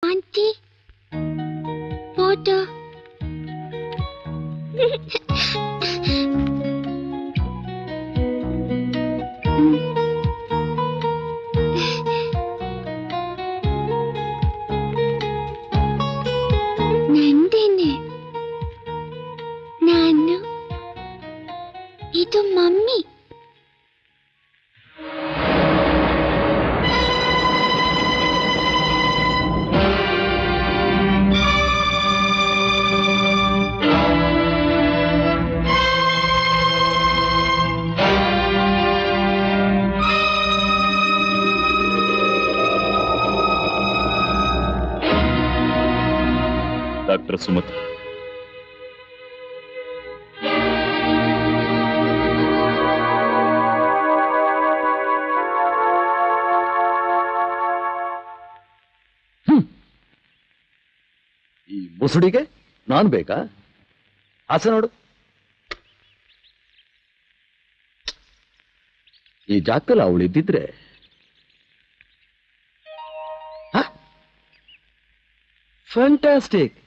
Aunty photo ನಂದೇನೆ ನಾನು ಇದು mummy doctor Sumathi ಈ ಮುಸುಡಿಗೆ ನಾನ್ ಬೇಕಾ ಆಸೆ ನೋಡು ಈ ಜಾಗದಲ್ಲಿ ಅವಳು ಇದ್ದಿದ್ರೆ ಫ್ಯಾಂಟಾಸ್ಟಿಕ್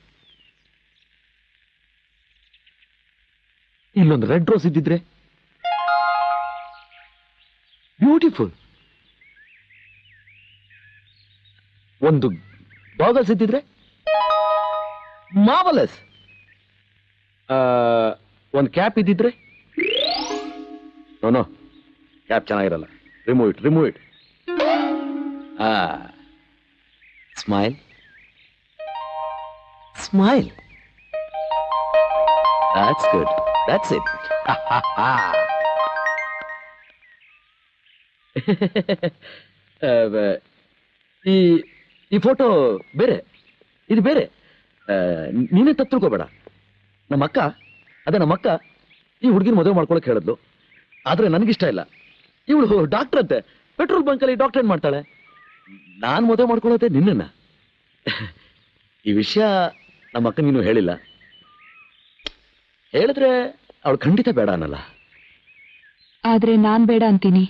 ಇಲ್ಲೊಂದು ರೆಡ್ ರೋಸ್ ಇದ್ದಿದ್ರೆ ಬ್ಯೂಟಿಫುಲ್ ಒಂದು ಬಾಗಲ್ಸ್ ಇದ್ದಿದ್ರೆ ಮಾವಲಸ್ ಒಂದು ಕ್ಯಾಪ್ ಇದ್ದಿದ್ರೆ ನೋನೋ ಕ್ಯಾಪ್ ಚೆನ್ನಾಗಿರಲ್ಲ ರಿಮೂವ್ ಇಟ್ ರಿಮೂವ್ ಇಟ್ ಆ smile smile That's good. That's it. Ah, ಈ ಈ ಫೋಟೋ ಬೇರೆ ಇದು ಬೇರೆ ಅಹ್, ನೀನೇ ತಪ್ಪು ತಿಳ್ಕೊಬೇಡ ನಮ್ಮ ಅಕ್ಕ ಅದೇ ನಮ್ಮ ಅಕ್ಕ ಈ ಹುಡುಗಿನ ಮದುವೆ ಮಾಡ್ಕೊಳಕ್ ಹೇಳಿದ್ಲು ಆದ್ರೆ ನನಗಿಷ್ಟ ಇಲ್ಲ ಇವಳು ಡಾಕ್ಟರ್ ಅಂತೆ ಪೆಟ್ರೋಲ್ ಬಂಕಲ್ಲಿ ಡಾಕ್ಟರ್ ಏನ್ ಮಾಡ್ತಾಳೆ ನಾನ್ ಮದುವೆ ಮಾಡ್ಕೊಳ್ಳೋದೆ ನಿನ್ನನ್ನ ಈ ವಿಷಯ ನಮ್ಮ ಅಕ್ಕ ನೀನು ಹೇಳಿಲ್ಲ ಹೇಳಿದ್ರೆ ಅವಳು ಖಂಡಿತ ಬೇಡ ಅನ್ನಲ್ಲ ಆದ್ರೆ ನಾನ್ ಬೇಡ ಅಂತೀನಿ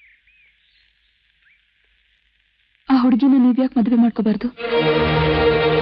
ಆ ಹುಡುಗಿನ ನೀವ್ಯಾಕೆ ಮದ್ವೆ ಮಾಡ್ಕೋಬಾರ್ದು